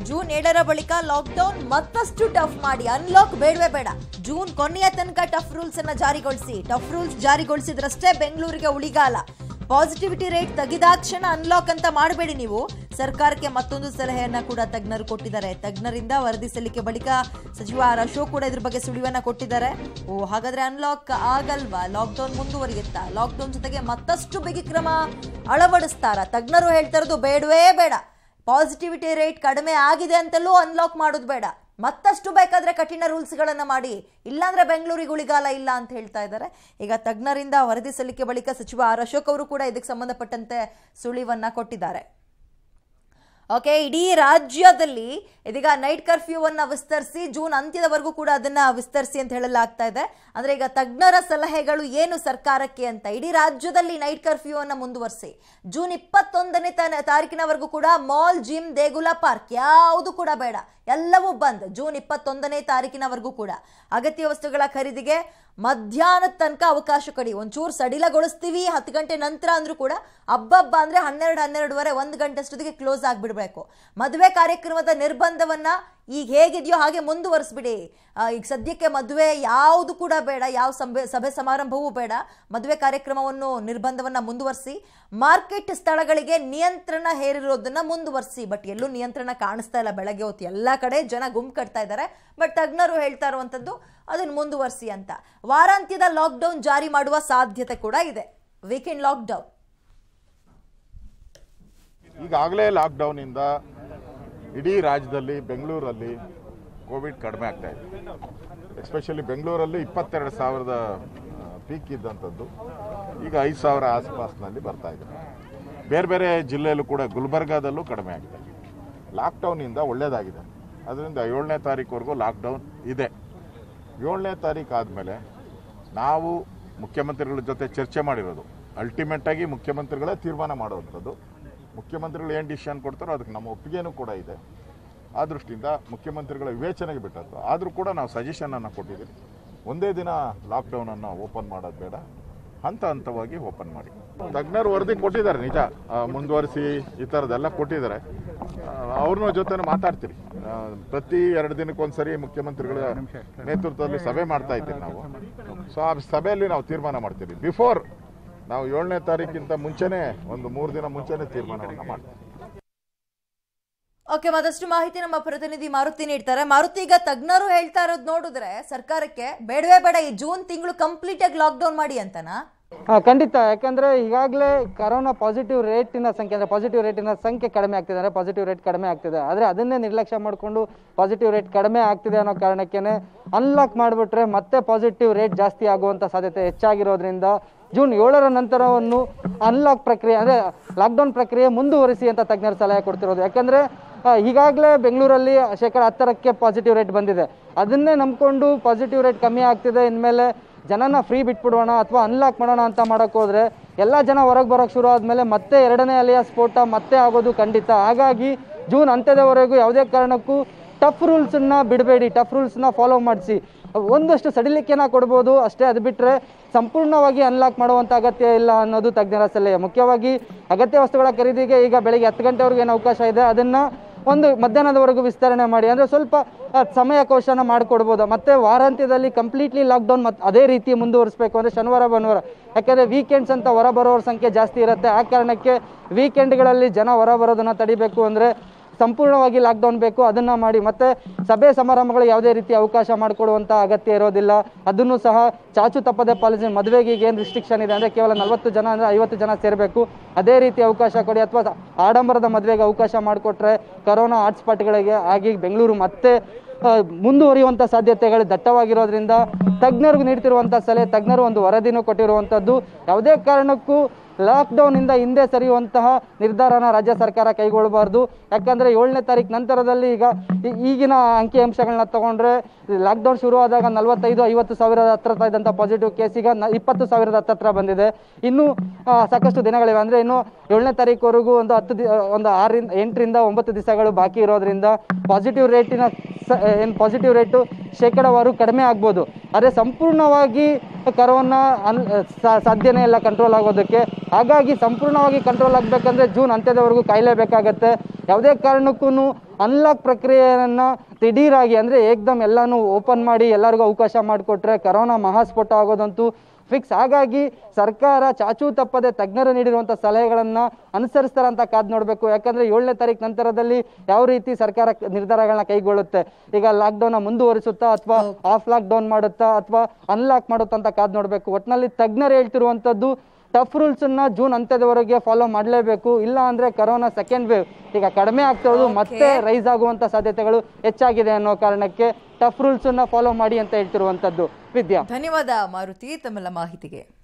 June ಏಳರ ಬಳಿಕ lockdown ಮತ್ತಷ್ಟು ಟಫ್ ಮಾಡಿ ಅನ್ಲಾಕ್ ಬೇಡವೇ ಬೇಡ ಜೂನ್ ಕೊನೆಯ ತನಕ ಟಫ್ ರೂಲ್ಸ್ ಅನ್ನ ಜಾರಿಗೊಳಿಸಿ ಟಫ್ ರೂಲ್ಸ್ ಜಾರಿಗೊಳಿಸಿದ್ರಷ್ಟೇ ಬೆಂಗಳೂರಿಗೆ ಉಳಿಗಾಲ ಪಾಸಿಟಿವಿಟಿ ರೇಟ್ ತೆಗೆದಾಕ್ಷಣ ಅನ್ಲಾಕ್ ಅಂತ ಮಾಡಬೇಡಿ ನೀವು ಸರ್ಕಾರಕ್ಕೆ ಮತ್ತೊಂದು ಸಲಹೆಯನ್ನ ಕೂಡ ತಜ್ಞರು ಕೊಟ್ಟಿದ್ದಾರೆ ತಜ್ಞರಿಂದ ವರದಿ ಸಲ್ಲಿಕೆ ಬಳಿಕ ಸಚಿವ ಆರ್ ಅಶೋಕ್ ಕೂಡ ಇದ್ರ ಬಗ್ಗೆ ಸುಳಿವನ್ನ ಕೊಟ್ಟಿದ್ದಾರೆ ಓ ಹಾಗಾದ್ರೆ ಅನ್ಲಾಕ್ ಆಗಲ್ವಾ ಲಾಕ್ಡೌನ್ ಮುಂದುವರಿಯುತ್ತಾ ಲಾಕ್ಡೌನ್ ಜೊತೆಗೆ ಮತ್ತಷ್ಟು ಬಿಗಿ ಕ್ರಮ ಅಳವಡಿಸ್ತಾರ ತಜ್ಞರು ಹೇಳ್ತಾ ಇರೋದು ಬೇಡವೇ ಬೇಡ ಪಾಸಿಟಿವಿಟಿ ರೇಟ್ ಕಡಿಮೆ ಆಗಿದೆ ಅಂತಲೂ ಅನ್ಲಾಕ್ ಮಾಡೋದು ಬೇಡ ಮತ್ತಷ್ಟು ಬೇಕಾದ್ರೆ ಕಠಿಣ ರೂಲ್ಸ್ಗಳನ್ನ ಮಾಡಿ ಇಲ್ಲಾಂದ್ರೆ ಬೆಂಗಳೂರಿಗೆ ಉಳಿಗಾಲ ಇಲ್ಲ ಅಂತ ಹೇಳ್ತಾ ಇದ್ದಾರೆ ಈಗ ತಜ್ಞರಿಂದ ವರದಿ ಸಲ್ಲಿಕೆ ಬಳಿಕ ಸಚಿವ ಆರ್ ಅಶೋಕ್ ಅವರು ಕೂಡ ಇದಕ್ಕೆ ಸಂಬಂಧಪಟ್ಟಂತೆ ಸುಳಿವನ್ನ ಕೊಟ್ಟಿದ್ದಾರೆ ಓಕೆ ಇಡೀ ರಾಜ್ಯದಲ್ಲಿ ಇದೀಗ ನೈಟ್ ಕರ್ಫ್ಯೂವನ್ನ ವಿಸ್ತರಿಸಿ ಜೂನ್ ಅಂತ್ಯದವರೆಗೂ ಕೂಡ ಅದನ್ನ ವಿಸ್ತರಿಸಿ ಅಂತ ಹೇಳಲಾಗ್ತಾ ಇದೆ ಅಂದ್ರೆ ಈಗ ತಜ್ಞರ ಸಲಹೆಗಳು ಏನು ಸರ್ಕಾರಕ್ಕೆ ಅಂತ ಇಡೀ ರಾಜ್ಯದಲ್ಲಿ ನೈಟ್ ಕರ್ಫ್ಯೂವನ್ನ ಮುಂದುವರಿಸಿ ಜೂನ್ ಇಪ್ಪತ್ತೊಂದನೇ ತ- ತಾರೀಕಿನವರೆಗೂ ಕೂಡ ಮಾಲ್ ಜಿಮ್ ದೇಗುಲ ಪಾರ್ಕ್ ಯಾವುದು ಕೂಡ ಬೇಡ ಎಲ್ಲವೂ ಬಂದ್ ಜೂನ್ ಇಪ್ಪತ್ತೊಂದನೇ ತಾರೀಕಿನವರೆಗೂ ಕೂಡ ಅಗತ್ಯ ವಸ್ತುಗಳ ಖರೀದಿಗೆ ಮಧ್ಯಾಹ್ನದ ತನಕ ಅವಕಾಶ ಕೊಡಿ ಒಂಚೂರು ಸಡಿಲಗೊಳಿಸ್ತೀವಿ ಹತ್ತು ಗಂಟೆ ನಂತರ ಅಂದ್ರೂ ಕೂಡ ಹಬ್ಬಬ್ಬ ಅಂದ್ರೆ ಹನ್ನೆರಡು ಹನ್ನೆರಡುವರೆ ಒಂದು ಗಂಟೆ ಅಷ್ಟೊತ್ತಿಗೆ ಕ್ಲೋಸ್ ಆಗಿಬಿಡ್ಬೇಕು ಮದುವೆ ಕಾರ್ಯಕ್ರಮದ ನಿರ್ಬಂಧವನ್ನ ಈಗ ಹೇಗಿದೆಯೋ ಹಾಗೆ ಮುಂದುವರಿಸ್ಬಿಡಿ ಆ, ಈಗ ಸದ್ಯಕ್ಕೆ ಮದುವೆ ಯಾವುದು ಕೂಡ ಬೇಡ ಯಾವ ಸಭೆ ಸಭೆ ಸಮಾರಂಭವೂ ಬೇಡ ಮದುವೆ ಕಾರ್ಯಕ್ರಮವನ್ನು ನಿರ್ಬಂಧವನ್ನ ಮುಂದುವರಿಸಿ ಮಾರ್ಕೆಟ್ ಸ್ಥಳಗಳಿಗೆ ನಿಯಂತ್ರಣ ಹೇರಿರೋದನ್ನ ಮುಂದುವರಿಸಿ ಬಟ್ ಎಲ್ಲೂ ನಿಯಂತ್ರಣ ಕಾಣಿಸ್ತಾ ಇಲ್ಲ ಬೆಳಗ್ಗೆ ಹೊತ್ತು ಎಲ್ಲ ಕಡೆ ಜನ ಗುಂಪು ಕಟ್ತಾ ಇದ್ದಾರೆ ಬಟ್ ತಜ್ಞರು ಹೇಳ್ತಾ ಇರುವಂಥದ್ದು ಅದನ್ನು ಮುಂದುವರಿಸಿ ಅಂತ ವಾರಾಂತ್ಯದ ಲಾಕ್ಡೌನ್ ಜಾರಿ ಮಾಡುವ ಸಾಧ್ಯತೆ ಕೂಡ ಇದೆ ವೀಕೆಂಡ್ ಲಾಕ್ಡೌನ್ ಈಗಾಗಲೇ ಲಾಕ್ಡೌನಿಂದ ಇಡೀ ರಾಜ್ಯದಲ್ಲಿ ಬೆಂಗಳೂರಲ್ಲಿ ಕೋವಿಡ್ ಕಡಿಮೆ ಆಗ್ತಾ ಇದೆ ಎಸ್ಪೆಷಲಿ ಬೆಂಗಳೂರಲ್ಲಿ ಇಪ್ಪತ್ತೆರಡು ಸಾವಿರದ ಪೀಕ್ ಇದ್ದಂಥದ್ದು ಈಗ ಐದು ಸಾವಿರ ಆಸ್ಪಾಸ್ನಲ್ಲಿ ಬರ್ತಾ ಇದೆ ಬೇರೆ ಬೇರೆ ಜಿಲ್ಲೆಯಲ್ಲೂ ಕೂಡ ಗುಲ್ಬರ್ಗಾದಲ್ಲೂ ಕಡಿಮೆ ಆಗಿದೆ ಲಾಕ್ಡೌನಿಂದ ಒಳ್ಳೆಯದಾಗಿದೆ ಅದರಿಂದ ಏಳನೇ ತಾರೀಕುವರೆಗೂ ಲಾಕ್ಡೌನ್ ಇದೆ ಏಳನೇ ತಾರೀಕು ಆದಮೇಲೆ ನಾವು ಮುಖ್ಯಮಂತ್ರಿಗಳ ಜೊತೆ ಚರ್ಚೆ ಮಾಡಿರೋದು ಅಲ್ಟಿಮೇಟಾಗಿ ಮುಖ್ಯಮಂತ್ರಿಗಳೇ ತೀರ್ಮಾನ ಮಾಡುವಂಥದ್ದು ಮುಖ್ಯಮಂತ್ರಿಗಳು ಏನು ಡಿಸಿಷನ್ ಕೊಡ್ತಾರೋ ಅದಕ್ಕೆ ನಮ್ಮ ಒಪ್ಪಿಗೆನೂ ಕೂಡ ಇದೆ ಆ ದೃಷ್ಟಿಯಿಂದ ಮುಖ್ಯಮಂತ್ರಿಗಳ ವಿವೇಚನೆಗೆ ಬಿಟ್ಟದ್ದು ಆದರೂ ಕೂಡ ನಾವು ಸಜೆಷನನ್ನು ಕೊಟ್ಟಿದ್ದೀವಿ ಒಂದೇ ದಿನ ಲಾಕ್ಡೌನನ್ನು ಓಪನ್ ಮಾಡೋದು ಬೇಡ ಹಂತ ಹಂತವಾಗಿ ಓಪನ್ ಮಾಡಿ ತಜ್ಞರು ವರದಿ ಕೊಟ್ಟಿದ್ದಾರೆ ನಿಜ ಆ, ಮುಂದುವರಿಸಿ ಈ ಥರದ್ದೆಲ್ಲ ಕೊಟ್ಟಿದ್ದಾರೆ ಅವ್ರನ್ನ ಜೊತೆ ಮಾತಾಡ್ತೀರಿ ಆ, ಪ್ರತಿ ಎರಡು ದಿನಕ್ಕೊಂದ್ಸರಿ ಮುಖ್ಯಮಂತ್ರಿಗಳ ನೇತೃತ್ವದಲ್ಲಿ ಸಭೆ ಮಾಡ್ತಾ ಇದ್ದೀವಿ ನಾವು ಸೊ ಆ ಸಭೆಯಲ್ಲಿ ನಾವು ತೀರ್ಮಾನ ಮಾಡ್ತೀವಿ ಬಿಫೋರ್ ನಾವು ಏಳನೇ ತಾರೀಕಿಂತ ಮುಂಚೆನೇ ಒಂದು ಮೂರು ದಿನ ಮುಂಚೆನೇ ತೀರ್ಮಾನವನ್ನು ಮಾಡ್ತೀವಿ ಓಕೆ ಮತ್ತಷ್ಟು ಮಾಹಿತಿ ನಮ್ಮ ಪ್ರತಿನಿಧಿ ಮಾರುತಿ ನೀಡ್ತಾರೆ ಮಾರುತಿ ಈಗ ತಜ್ಞರು ಹೇಳ್ತಾ ಇರೋದು ನೋಡಿದ್ರೆ ಸರ್ಕಾರಕ್ಕೆ ಬೇಡವೇ ಬೇಡ ಈ ಜೂನ್ ತಿಂಗಳು ಕಂಪ್ಲೀಟ್ ಆಗಿ ಲಾಕ್ಡೌನ್ ಮಾಡಿ ಅಂತನಾ ಆ, ಖಂಡಿತ ಯಾಕಂದ್ರೆ ಈಗಾಗಲೇ ಕರೋನಾ ಪಾಸಿಟಿವ್ ರೇಟಿನ ಸಂಖ್ಯೆ ಅಂದ್ರೆ ಪಾಸಿಟಿವ್ ರೇಟಿನ ಸಂಖ್ಯೆ ಕಡಿಮೆ ಆಗ್ತಿದೆ ಅಂದ್ರೆ ಪಾಸಿಟಿವ್ ರೇಟ್ ಕಡಿಮೆ ಆಗ್ತಿದೆ ಆದ್ರೆ ಅದನ್ನೇ ನಿರ್ಲಕ್ಷ್ಯ ಮಾಡಿಕೊಂಡು ಪಾಸಿಟಿವ್ ರೇಟ್ ಕಡಿಮೆ ಆಗ್ತಿದೆ ಅನ್ನೋ ಕಾರಣಕ್ಕೇನೆ ಅನ್ಲಾಕ್ ಮಾಡಿಬಿಟ್ರೆ ಮತ್ತೆ ಪಾಸಿಟಿವ್ ರೇಟ್ ಜಾಸ್ತಿ ಆಗುವಂತ ಸಾಧ್ಯತೆ ಹೆಚ್ಚಾಗಿರೋದ್ರಿಂದ ಜೂನ್ ಏಳರ ನಂತರವನ್ನು ಅನ್ಲಾಕ್ ಪ್ರಕ್ರಿಯೆ ಅಂದ್ರೆ ಲಾಕ್ಡೌನ್ ಪ್ರಕ್ರಿಯೆ ಮುಂದುವರಿಸಿ ಅಂತ ತಜ್ಞರು ಸಲಹೆ ಕೊಡ್ತಿರೋದು ಯಾಕಂದ್ರೆ ಆ, ಈಗಾಗಲೇ ಬೆಂಗಳೂರಲ್ಲಿ ಶೇಕಡ ಹತ್ತರಕ್ಕೆ ಪಾಸಿಟಿವ್ ರೇಟ್ ಬಂದಿದೆ ಅದನ್ನೇ ನಂಬ್ಕೊಂಡು ಪಾಸಿಟಿವ್ ರೇಟ್ ಕಮ್ಮಿ ಆಗ್ತಿದೆ ಇನ್ಮೇಲೆ ಜನನ ಫ್ರೀ ಬಿಟ್ಬಿಡೋಣ ಅಥವಾ ಅನ್ಲಾಕ್ ಮಾಡೋಣ ಅಂತ ಮಾಡಕ್ ಹೋದ್ರೆ ಎಲ್ಲ ಜನ ಹೊರಗೆ ಬರೋಕ್ಕೆ ಶುರು ಆದಮೇಲೆ ಮತ್ತೆ ಎರಡನೇ ಅಲೆಯ ಸ್ಫೋಟ ಮತ್ತೆ ಆಗೋದು ಖಂಡಿತ ಹಾಗಾಗಿ ಜೂನ್ ಅಂತ್ಯದವರೆಗೂ ಯಾವುದೇ ಕಾರಣಕ್ಕೂ ಟಫ್ ರೂಲ್ಸನ್ನ ಬಿಡಬೇಡಿ ಟಫ್ ರೂಲ್ಸ್ನ ಫಾಲೋ ಮಾಡಿಸಿ ಒಂದಷ್ಟು ಸಡಿಲಿಕೆನ ಕೊಡ್ಬೋದು ಅಷ್ಟೇ ಅದು ಬಿಟ್ಟರೆ ಸಂಪೂರ್ಣವಾಗಿ ಅನ್ಲಾಕ್ ಮಾಡುವಂಥ ಅಗತ್ಯ ಇಲ್ಲ ಅನ್ನೋದು ತಜ್ಞರ ಸಲಹೆ ಮುಖ್ಯವಾಗಿ ಅಗತ್ಯ ವಸ್ತುಗಳ ಖರೀದಿಗೆ ಈಗ ಬೆಳಿಗ್ಗೆ ಹತ್ತು ಗಂಟೆವರೆಗೂ ಏನು ಅವಕಾಶ ಇದೆ ಅದನ್ನು ಒಂದು ಮಧ್ಯಾಹ್ನದವರೆಗೂ ವಿಸ್ತರಣೆ ಮಾಡಿ ಅಂದರೆ ಸ್ವಲ್ಪ ಆ, ಸಮಯಾವಕಾಶನ ಮಾಡಿಕೊಡ್ಬೋದು ಮತ್ತೆ ವಾರಾಂತ್ಯದಲ್ಲಿ ಕಂಪ್ಲೀಟ್ಲಿ ಲಾಕ್ಡೌನ್ ಮತ್ತೆ ಅದೇ ರೀತಿ ಮುಂದುವರಿಸಬೇಕು ಅಂದರೆ ಶನಿವಾರ ಭಾನುವಾರ ಯಾಕಂದರೆ ವೀಕೆಂಡ್ಸ್ ಅಂತ ಹೊರ ಬರೋರ ಸಂಖ್ಯೆ ಜಾಸ್ತಿ ಇರುತ್ತೆ ಆ ಕಾರಣಕ್ಕೆ ವೀಕೆಂಡ್ಗಳಲ್ಲಿ ಜನ ಹೊರ ಬರೋದನ್ನು ತಡಿಬೇಕು ಅಂದರೆ ಸಂಪೂರ್ಣವಾಗಿ ಲಾಕ್ಡೌನ್ ಬೇಕು ಅದನ್ನ ಮಾಡಿ ಮತ್ತೆ ಸಭೆ ಸಮಾರಂಭಗಳು ಯಾವುದೇ ರೀತಿ ಅವಕಾಶ ಮಾಡಿಕೊಡುವಂತ ಅಗತ್ಯ ಇರೋದಿಲ್ಲ ಅದನ್ನು ಸಹ ಚಾಚು ತಪ್ಪದೆ ಪಾಲಿಸಿ ಮದುವೆಗೆ ಈಗ ಏನು ರಿಸ್ಟ್ರಿಕ್ಷನ್ ಇದೆ ಅಂದರೆ ಕೇವಲ ನಲವತ್ತು ಜನ ಅಂದರೆ ಐವತ್ತು ಜನ ಸೇರಬೇಕು ಅದೇ ರೀತಿ ಅವಕಾಶ ಕೊಡಿ ಅಥವಾ ಆಡಂಬರದ ಮದುವೆಗೆ ಅವಕಾಶ ಮಾಡಿಕೊಟ್ರೆ ಕರೋನಾ ಹಾಟ್ಸ್ಪಾಟ್ಗಳಿಗೆ ಆಗಿ ಬೆಂಗಳೂರು ಮತ್ತೆ ಆ, ಮುಂದುವರಿಯುವಂಥ ಸಾಧ್ಯತೆಗಳು ದಟ್ಟವಾಗಿರೋದ್ರಿಂದ ತಜ್ಞರಿಗೆ ನೀಡ್ತಿರುವಂಥ ಸಲಹೆ ತಜ್ಞರು ಒಂದು ವರದಿನೂ ಕೊಟ್ಟಿರುವಂಥದ್ದು ಯಾವುದೇ ಕಾರಣಕ್ಕೂ ಲಾಕ್ಡೌನಿಂದ ಹಿಂದೆ ಸರಿಯುವಂತಹ ನಿರ್ಧಾರನ ರಾಜ್ಯ ಸರ್ಕಾರ ಕೈಗೊಳ್ಳಬಾರ್ದು ಯಾಕಂದರೆ ಏಳನೇ ತಾರೀಕು ನಂತರದಲ್ಲಿ ಈಗ ಈ- ಈಗಿನ ಅಂಕಿಅಂಶಗಳನ್ನ ತಗೊಂಡ್ರೆ ಲಾಕ್ಡೌನ್ ಶುರು ಆದಾಗ ನಲವತ್ತೈದು ಐವತ್ತು ಸಾವಿರದ ಹತ್ರ ಇದ್ದಂಥ ಪಾಸಿಟಿವ್ ಕೇಸ್ ಈಗ ನ- ಇಪ್ಪತ್ತು ಸಾವಿರದ ಹತ್ತತ್ರ ಬಂದಿದೆ ಇನ್ನು ಆ, ಸಾಕಷ್ಟು ದಿನಗಳಿವೆ ಅಂದರೆ ಇನ್ನು ಏಳನೇ ತಾರೀಕುವರೆಗೂ ಒಂದು ಹತ್ತು ದಿ ಒಂದು ಆರರಿಂದ ಎಂಟರಿಂದ ಒಂಬತ್ತು ದಿವಸಗಳು ಬಾಕಿ ಇರೋದ್ರಿಂದ ಪಾಸಿಟಿವ್ ರೇಟಿನ ಏನು ಪಾಸಿಟಿವ್ ರೇಟು ಶೇಕಡವಾರು ಕಡಿಮೆ ಆಗ್ಬೋದು ಆದರೆ ಸಂಪೂರ್ಣವಾಗಿ ಕರೋನಾ ಅನ್ ಸಾ- ಸಾಧ್ಯನೇ ಇಲ್ಲ ಕಂಟ್ರೋಲ್ ಆಗೋದಕ್ಕೆ ಹಾಗಾಗಿ ಸಂಪೂರ್ಣವಾಗಿ ಕಂಟ್ರೋಲ್ ಆಗಬೇಕಂದ್ರೆ ಜೂನ್ ಅಂತ್ಯದವರೆಗೂ ಕಾಯಲೇಬೇಕಾಗತ್ತೆ ಯಾವುದೇ ಕಾರಣಕ್ಕೂ ಅನ್ಲಾಕ್ ಪ್ರಕ್ರಿಯೆಯನ್ನ ದಿಢೀರಾಗಿ ಅಂದ್ರೆ ಏಕ್ದಮ್ ಎಲ್ಲಾನು ಓಪನ್ ಮಾಡಿ ಎಲ್ಲರಿಗೂ ಅವಕಾಶ ಮಾಡಿಕೊಟ್ರೆ ಕರೋನಾ ಮಹಾಸ್ಫೋಟ ಆಗೋದಂತೂ ಫಿಕ್ಸ್ ಹಾಗಾಗಿ ಸರ್ಕಾರ ಚಾಚೂ ತಪ್ಪದೆ ತಜ್ಞರು ನೀಡಿರುವಂಥ ಸಲಹೆಗಳನ್ನು ಅನುಸರಿಸ್ತಾರೆ ಅಂತ ಕಾದ್ ನೋಡಬೇಕು ಯಾಕಂದ್ರೆ ಏಳನೇ ತಾರೀಕು ನಂತರದಲ್ಲಿ ಯಾವ ರೀತಿ ಸರ್ಕಾರ ಕ- ನಿರ್ಧಾರಗಳನ್ನ ಕೈಗೊಳ್ಳುತ್ತೆ ಈಗ ಲಾಕ್ಡೌನ್ ಮುಂದುವರಿಸುತ್ತಾ ಅಥವಾ ಆಫ್ ಲಾಕ್ ಡೌನ್ ಮಾಡುತ್ತಾ ಅಥವಾ ಅನ್ಲಾಕ್ ಮಾಡುತ್ತಾ ಅಂತ ಕಾದ್ ನೋಡಬೇಕು ಒಟ್ಟಿನಲ್ಲಿ ತಜ್ಞರು ಹೇಳ್ತಿರುವಂಥದ್ದು ಟಫ್ ರೂಲ್ಸ್ ಅನ್ನ ಜೂನ್ ಅಂತ್ಯದವರೆಗೆ ಫಾಲೋ ಮಾಡಲೇಬೇಕು ಇಲ್ಲ ಅಂದ್ರೆ ಕರೋನಾ ಸೆಕೆಂಡ್ ವೇವ್ ಈಗ ಕಡಿಮೆ ಆಗ್ತಿರೋದು ಮತ್ತೆ ರೈಸ್ ಆಗುವಂತ ಸಾಧ್ಯತೆಗಳು ಹೆಚ್ಚಾಗಿದೆ ಅನ್ನೋ ಕಾರಣಕ್ಕೆ ಟಫ್ ರೂಲ್ಸ್ ಅನ್ನ ಫಾಲೋ ಮಾಡಿ ಅಂತ ಹೇಳ್ತಿರುವಂತದ್ದು ವಿದ್ಯಾ ಧನ್ಯವಾದ ಮಾರುತಿ ತಮ್ಮೆಲ್ಲ ಮಾಹಿತಿಗೆ